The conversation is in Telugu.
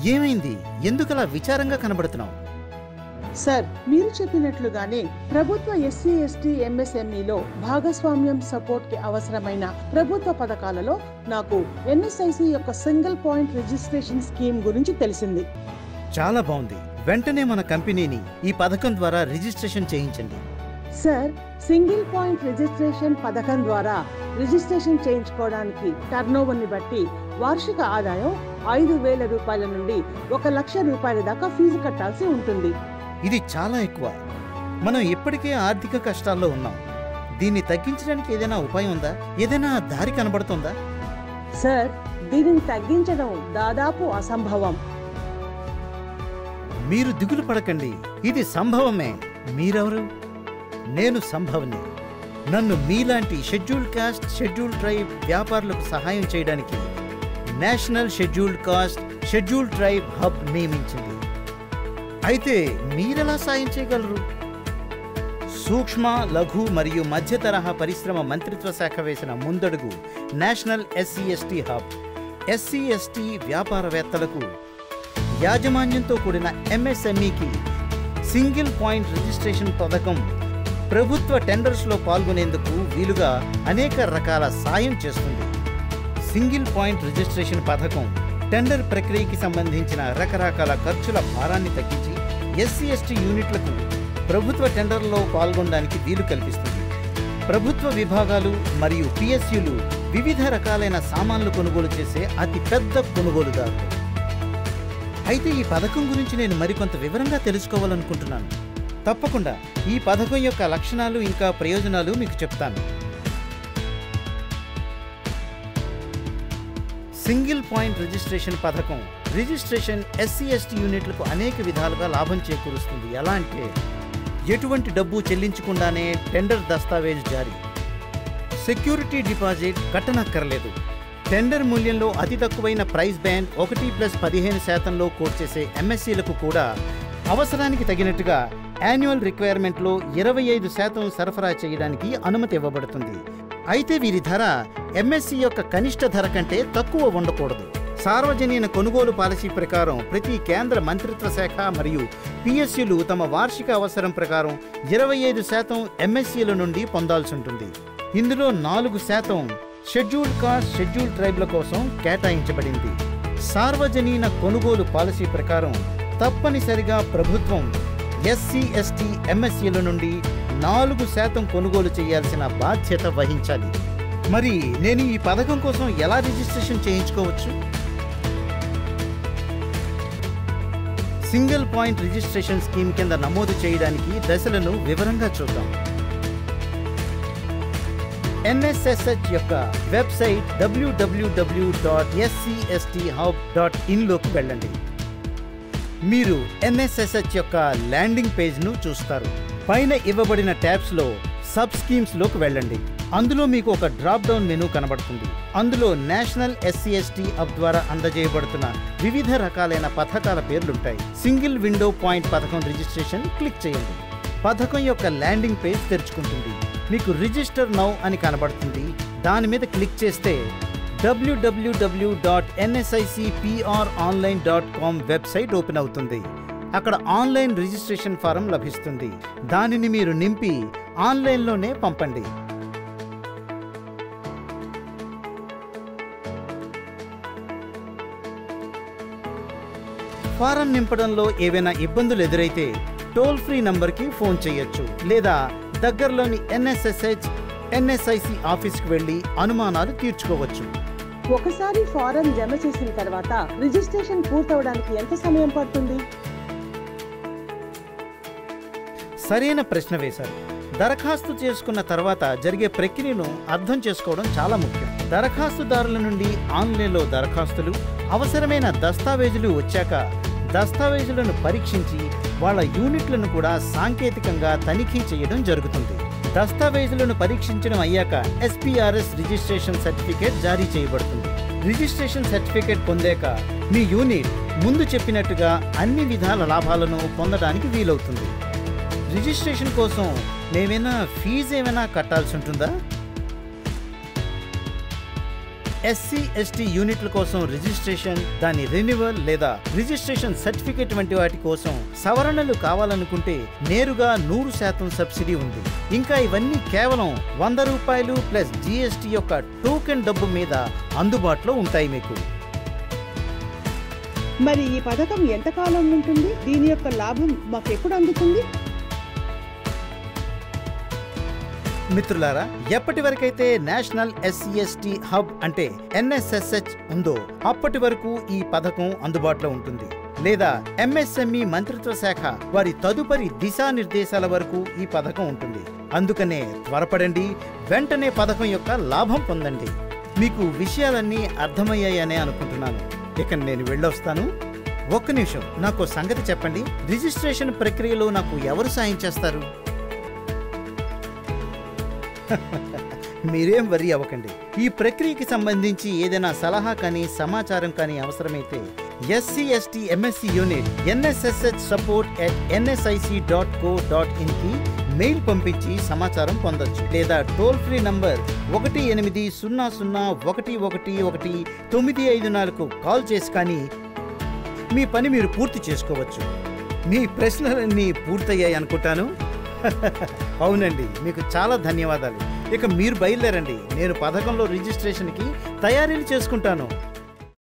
ఏమైంది ఎందుకలా విచారంగా కనబడుతున్నావు సార్ మీరు చెప్పినట్లుగానే ప్రభుత్వ ఎస్సీ ఎస్టీ ఎంఎస్ఎంఈలో భాగస్వామ్యం సపోర్ట్ కి అవసరమైన ప్రభుత్వ పథకాలలో నాకు ఎన్ఎస్ఐసి యొక్క సింగిల్ పాయింట్ రిజిస్ట్రేషన్ స్కీమ్ గురించి తెలిసింది చాలా బాగుంది వెంటనే మన కంపెనీని ఈ పథకం ద్వారా రిజిస్ట్రేషన్ చేయించండి సార్ సింగిల్ పాయింట్ రిజిస్ట్రేషన్ పథకం ద్వారా రిజిస్ట్రేషన్ చేయించుకోవడానికి టర్నోవర్ని బట్టి వార్షిక ఆదాయం ఐదు వేల రూపాయల నుండి ఒక లక్ష రూపాయల దాకా ఫీజు కట్టాల్సి ఉంటుంది ఇది చాలా ఎక్కువ మనం ఇప్పటికే ఆర్థిక కష్టాల్లో ఉన్నాం దీన్ని తగ్గించడానికి ఏదైనా ఉపాయం ఉందా ఏదైనా దారి కనబడుతుందా సార్ దీనిని తగ్గించడం దాదాపు అసంభవం మీరు దిగులు పడకండి ఇది సంభవమే మీరెవరు నేను సంభవని నన్ను మీలాంటి షెడ్యూల్డ్ కాస్ట్ షెడ్యూల్డ్ ట్రైబ్ వ్యాపారులకు సహాయం చేయడానికి national scheduled caste scheduled tribe hub నియమించింది అయితే మీరెలా సాయం చేయగలరు సూక్ష్మ లఘు మరియు మధ్య తరహా పరిశ్రమ మంత్రిత్వ శాఖ వేసిన ముందడుగు national SC ST hub SC ST వ్యాపారవేత్తలకు యాజమాన్యంతో కూడిన ఎంఎస్ఎంఈకి సింగిల్ పాయింట్ రిజిస్ట్రేషన్ పథకం ప్రభుత్వ టెండర్స్లో పాల్గొనేందుకు వీలుగా అనేక రకాల సాయం చేస్తుంది సింగిల్ పాయింట్ రిజిస్ట్రేషన్ పథకం టెండర్ ప్రక్రియకి సంబంధించిన రకరకాల ఖర్చుల భారాన్ని తగ్గించి ఎస్సీ ఎస్టీ యూనిట్లకు ప్రభుత్వ టెండర్లో పాల్గొనడానికి వీలు కల్పిస్తుంది ప్రభుత్వ విభాగాలు మరియు పిఎస్యులు వివిధ రకాలైన సామాన్లు కొనుగోలు చేసే అతి పెద్ద కొనుగోలుదారులు అయితే ఈ పథకం గురించి నేను మరికొంత వివరంగా తెలుసుకోవాలనుకుంటున్నాను తప్పకుండా ఈ పథకం యొక్క లక్షణాలు ఇంకా ప్రయోజనాలు మీకు చెప్తాను సింగిల్ పాయింట్ రిజిస్ట్రేషన్ పథకం రిజిస్ట్రేషన్ ఎస్సీ ఎస్టీ యూనిట్లకు అనేక విధాలుగా లాభం చేకూరుస్తుంది ఎలా అంటే ఎటువంటి డబ్బు చెల్లించకుండానే టెండర్ దస్తావేజ్ జారీ సెక్యూరిటీ డిపాజిట్ కట్టనక్కర్లేదు టెండర్ మూల్యంలో అతి తక్కువైన ప్రైస్ బ్యాండ్ ఒకటి ప్లస్ పదిహేను శాతంలో కోట్ చేసే ఎంఎస్సీలకు కూడా అవసరానికి తగినట్టుగా యాన్యువల్ రిక్వైర్మెంట్లో ఇరవై ఐదు శాతం సరఫరా చేయడానికి అనుమతి ఇవ్వబడుతుంది అయితే వీరి ధర ఎంఎస్సీ యొక్క కనిష్ట ధర కంటే తక్కువ ఉండకూడదు సార్వజనీన కొనుగోలు పాలసీ ప్రకారం ప్రతి కేంద్ర మంత్రిత్వ శాఖ మరియు పిఎస్యులు తమ వార్షిక అవసరం ప్రకారం ఇరవై ఐదు శాతం ఎంఎస్సీల నుండి పొందాల్సి ఉంటుంది ఇందులో నాలుగు శాతం షెడ్యూల్డ్ కాస్ట్ షెడ్యూల్డ్ ట్రైబ్ల కోసం కేటాయించబడింది సార్వజనీన కొనుగోలు పాలసీ ప్రకారం తప్పనిసరిగా ప్రభుత్వం ఎస్సీ ఎస్టీ ఎంఎస్సీల నుండి నాలుగు శాతం కొనుగోలు చేయాల్సిన బాధ్యత వహించాలి మరి నేను ఈ పథకం కోసం ఎలా రిజిస్ట్రేషన్ చేయించుకోవచ్చు సింగిల్ పాయింట్ రిజిస్ట్రేషన్ స్కీమ్ కింద నమోదు చేయడానికి దశలను వివరంగా చూద్దాం ఎన్ఎస్ఎస్హెచ్ యొక్క వెబ్సైట్ డబ్ల్యూడబ్ల్యూడబ్ల్యూ డాట్ ఎస్సీఎస్టీ హబ్ డాట్ ఇన్లోకి వెళ్ళండి మీరు ఎన్ఎస్ఎస్హెచ్ యొక్క ల్యాండింగ్ పేజ్ను చూస్తారు పైన ఇవ్వబడిన ట్యాబ్స్లో సబ్ స్కీమ్స్లోకి వెళ్ళండి అందులో మీకు ఒక డ్రాప్ డౌన్ మెనూ కనబడుతుంది అందులో నేషనల్ ఎస్సీ ఎస్టీ అప్ ద్వారా అందజేయబడుతున్న వివిధ రకాలైన పథకాల పేర్లుంటాయి సింగిల్ విండో పాయింట్ పథకం రిజిస్ట్రేషన్ క్లిక్ చేయండి పథకం యొక్క ల్యాండింగ్ పేజ్ తెరుచుకుంటుంది మీకు రిజిస్టర్ నౌ అని కనబడుతుంది దాని మీద క్లిక్ చేస్తే డబ్ల్యూడబ్ల్యూడబ్ల్యూ dot NSICPR online dot com website open అవుతుంది అక్కడ ఆన్లైన్ రిజిస్ట్రేషన్ ఫారం లభిస్తుంది దానిని మీరు నింపి ఆన్లైన్లోనే పంపండి ఫారం నింపడంలో ఏవైనా ఇబ్బందులు ఎదురైతే టోల్ ఫ్రీ నంబర్కి ఫోన్ చేయొచ్చు లేదా దగ్గరలోని ఎన్ఎస్ఎస్హెచ్ ఎన్ఎస్ఐసి ఆఫీస్కి వెళ్ళి అనుమానాలు తీర్చుకోవచ్చు ఒకసారి ఫారం జమ చేసిన తర్వాత రిజిస్ట్రేషన్ పూర్తవడానికి ఎంత సమయం పడుతుంది సరైన ప్రశ్న వేశారు దరఖాస్తు చేసుకున్న తర్వాత జరిగే ప్రక్రియను అర్థం చేసుకోవడం చాలా ముఖ్యం దరఖాస్తుదారుల నుండి ఆన్లైన్లో దరఖాస్తులు అవసరమైన దస్తావేజులు వచ్చాక దస్తావేజులను పరీక్షించి వాళ్ళ యూనిట్లను కూడా సాంకేతికంగా తనిఖీ చేయడం జరుగుతుంది దస్తావేజులను పరీక్షించడం అయ్యాక ఎస్పీఆర్ఎస్ రిజిస్ట్రేషన్ సర్టిఫికేట్ జారీ చేయబడుతుంది రిజిస్ట్రేషన్ సర్టిఫికేట్ పొందాక మీ యూనిట్ ముందు చెప్పినట్టుగా అన్ని విధాల లాభాలను పొందడానికి వీలవుతుంది రిజిస్ట్రేషన్ కోసం మేమైనా ఫీజు ఏమైనా కట్టాల్సి ఉంటుందా ఎస్సీ ఎస్టీ యూనిట్ల కోసం రిజిస్ట్రేషన్ దాని రెన్యువల్ లేదా రిజిస్ట్రేషన్ సర్టిఫికేట్ వంటి వాటి కోసం సవరణలు కావాలనుకుంటే నేరుగా నూరు శాతం సబ్సిడీ ఉంది ఇంకా ఇవన్నీ కేవలం వంద రూపాయలు ప్లస్ జీఎస్టీ యొక్క టోకెన్ డబ్బు మీద అందుబాటులో ఉంటాయి మీకు మరి ఈ పథకం ఎంతకాలం ఉంటుంది దీని యొక్క లాభం మాకు ఎప్పుడు అందుతుంది మిత్రులారా ఎప్పటి వరకైతే నేషనల్ ఎస్సీఎస్టీ హబ్ అంటే ఎన్ఎస్ఎస్హెచ్ ఉందో అప్పటి వరకు ఈ పథకం అందుబాటులో ఉంటుంది లేదా ఎంఎస్ఎంఈ మంత్రిత్వ శాఖ వారి తదుపరి దిశానిర్దేశాల వరకు ఈ పథకం ఉంటుంది అందుకనే త్వరపడండి వెంటనే పథకం యొక్క లాభం పొందండి మీకు విషయాలన్నీ అర్థమయ్యాయనే అనుకుంటున్నాను ఇక నేను వెళ్ళొస్తాను ఒక్క నిమిషం నాకు ఓ సంగతి చెప్పండి రిజిస్ట్రేషన్ ప్రక్రియలో నాకు ఎవరు సాయం చేస్తారు మీరేం వరి అవ్వకండి ఈ ప్రక్రియకి సంబంధించి ఏదైనా సలహా కానీ సమాచారం కానీ అవసరమైతే SC ST MSC unit NSSH support at NSIC dot co dot ఇన్కి మెయిల్ పంపించి సమాచారం పొందొచ్చు లేదా టోల్ ఫ్రీ నంబర్ ఒకటి ఎనిమిది సున్నా సున్నా ఒకటి ఒకటి ఒకటి తొమ్మిది ఐదు నాలుగు కాల్ చేసి కానీ మీ పని మీరు పూర్తి చేసుకోవచ్చు మీ ప్రశ్నలన్నీ పూర్తయ్యాయి అనుకుంటాను అవునండి మీకు చాలా ధన్యవాదాలు ఇక మీరు బయలుదేరండి నేను పథకంలో రిజిస్ట్రేషన్కి తయారీలు చేసుకుంటాను